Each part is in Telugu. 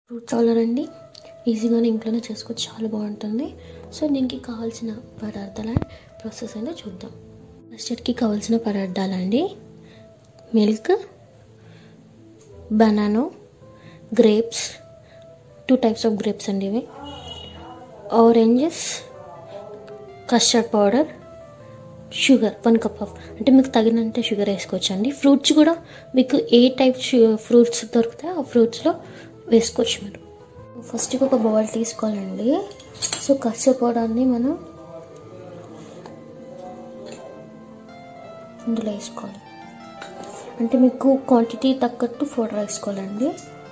ఫ్రూట్ సాలర్ అండి ఈజీగానే ఇంట్లోనే చేసుకోవచ్చు చాలా బాగుంటుంది సో దీనికి కావాల్సిన పదార్థాల ప్రాసెస్ ఏంటో చూద్దాం కస్టర్డ్కి కావాల్సిన పదార్థాలండి milk banana grapes two types of grapes అండి ఇవి oranges custard powder sugar one cup of అంటే మీకు తగినంత షుగర్ వేసుకోవచ్చు అండి ఫ్రూట్స్ కూడా మీకు ఏ టైప్ ఫ్రూట్స్ దొరుకుతాయో ఆ ఫ్రూట్స్లో వేసుకోవచ్చు మీరు ఫస్ట్ ఒక బౌల్ తీసుకోవాలండి సో కస్టర్డ్ పౌడర్ని మనం ఇందులో వేసుకోవాలి అంటే మీకు క్వాంటిటీ తగ్గట్టు పౌడర్ వేసుకోవాలండి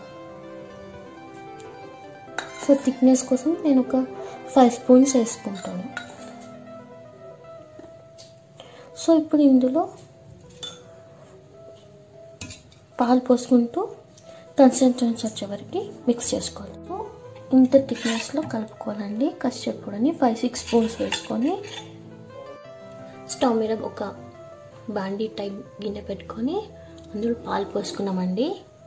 సో థిక్నెస్ కోసం నేను ఒక ఫైవ్ స్పూన్స్ వేసుకుంటాను సో ఇప్పుడు ఇందులో పాలు పోసుకుంటూ కన్సిస్టెన్సీ వచ్చే వరకు మిక్స్ చేసుకోవాలి సో ఇంత థిక్నెస్లో కలుపుకోవాలండి కస్టర్డ్ పొడిని ఫైవ్ సిక్స్ స్పూన్స్ వేసుకొని స్టవ్ మీద ఒక బాండీ టైప్ గిన్నె పెట్టుకొని అందులో పాలు పోసుకున్నామండి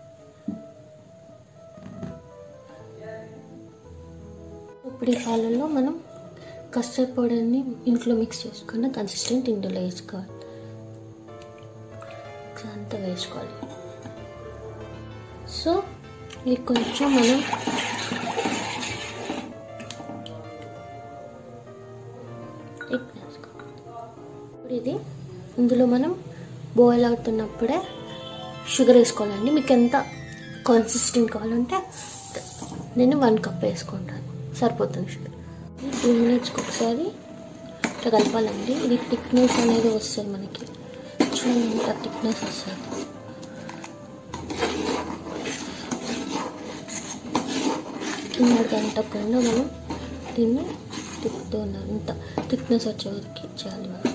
ఇప్పుడు ఈ పాలల్లో మనం కస్టర్డ్ పౌడర్ని ఇంట్లో మిక్స్ చేసుకున్న కన్సిస్టెంట్ ఇందులో వేసుకోవాలి అంతా వేసుకోవాలి సో ఇది కొంచెం మనం ఇప్పుడు ఇది ఇందులో మనం బాయిల్ అవుతున్నప్పుడే షుగర్ వేసుకోవాలండి మీకు ఎంత కన్సిస్టెంట్ కావాలంటే నేను వన్ కప్ వేసుకుంటాను సరిపోతుంది షుగర్ టూ మినిట్స్కి ఒకసారి ఇట్లా కలపాలండి ఇది థిక్నెస్ అనేది వస్తుంది మనకి చూడండి ఇంత థిక్నెస్ వస్తుంది కింద గంటకుండా మనం దీన్ని తిప్పుతూ ఉన్నాం ఇంత థిక్నెస్ వచ్చే వరకు చేయాలి మనం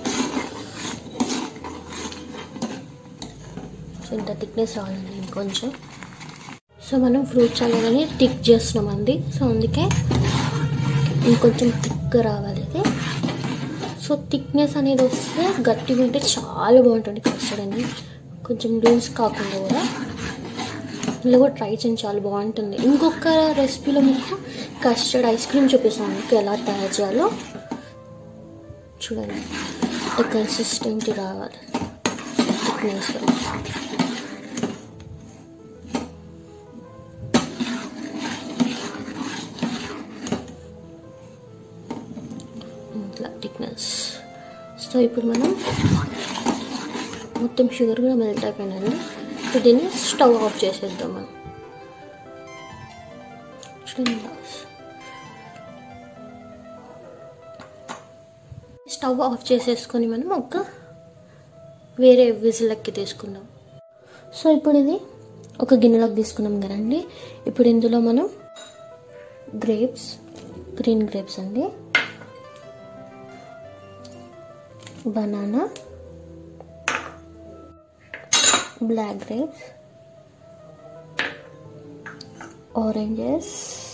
సో ఇంత థిక్నెస్ రావాలండి ఇంకొంచెం సో మనం ఫ్రూట్ చాలని థిక్ చేస్తున్నామండి సో అందుకే ఇంకొంచెం థిక్గా రావాలి ఇది సో థిక్నెస్ అనేది వస్తే గట్టిగా ఉంటే చాలా బాగుంటుంది కస్టర్డ్ అనేది కొంచెం లూజ్ కాకుండా కూడా ఇలా కూడా ట్రై చేయండి చాలా బాగుంటుంది ఇంకొక రెసిపీలో మీకు కస్టర్డ్ ఐస్ క్రీమ్ చూపిస్తాను మీకు ఎలా తయారు చేయాలో చూడండి కన్సిస్టెంట్ రావాలి థిక్నెస్ ఇట్లా థిక్నెస్ సో ఇప్పుడు మనం మొత్తం షుగర్ కూడా మెల్ట్ అయిపోయినండి ఇప్పుడు దీన్ని స్టవ్ ఆఫ్ చేసేద్దాం మనం స్టవ్ ఆఫ్ చేసేసుకొని మనం ఒక వేరే విజిల్కి తీసుకుందాం సో ఇప్పుడు ఇది ఒక గిన్నెలోకి తీసుకున్నాం కదండి ఇప్పుడు ఇందులో మనం గ్రేప్స్ గ్రీన్ గ్రేప్స్ అండి బనానా బ్లాక్ గ్రేప్స్ ఆరెంజెస్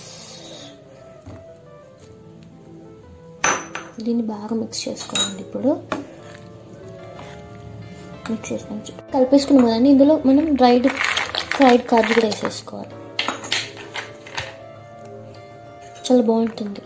దీన్ని బాగా మిక్స్ చేసుకోవాలండి ఇప్పుడు మిక్స్ చేసుకొని కలిపేసుకున్నాం కదండి ఇందులో మనం డ్రైడ్ ఫ్రైడ్ కాజు కూడా వేసేసుకోవాలి చాలా బాగుంటుంది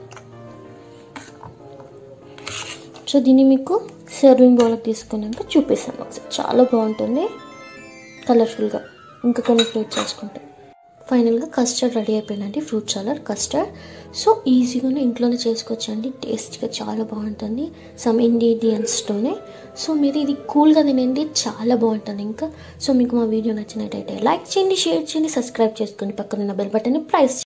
సో దీన్ని మీకు సర్వింగ్ బౌల్కి తీసుకున్నాక చూపిస్తాను ఒకసారి చాలా బాగుంటుంది కలర్ఫుల్గా ఇంకా కొన్ని ఫ్రూట్స్ వేసుకుంటాం ఫైనల్గా కస్టర్డ్ రెడీ అయిపోయిందండి ఫ్రూట్ చాలర్ కస్టర్డ్ సో ఈజీగానే ఇంట్లోనే చేసుకోవచ్చండి టేస్ట్గా చాలా బాగుంటుంది సమ్ ఇంగ్రీడియంట్స్తోనే సో మీరు ఇది కూల్గా తినండి చాలా బాగుంటుంది ఇంకా సో మీకు మా వీడియో నచ్చినట్టయితే లైక్ చేయండి షేర్ చేయండి సబ్స్క్రైబ్ చేసుకోండి పక్కన ఉన్న బెల్ బటన్ని ప్రైస్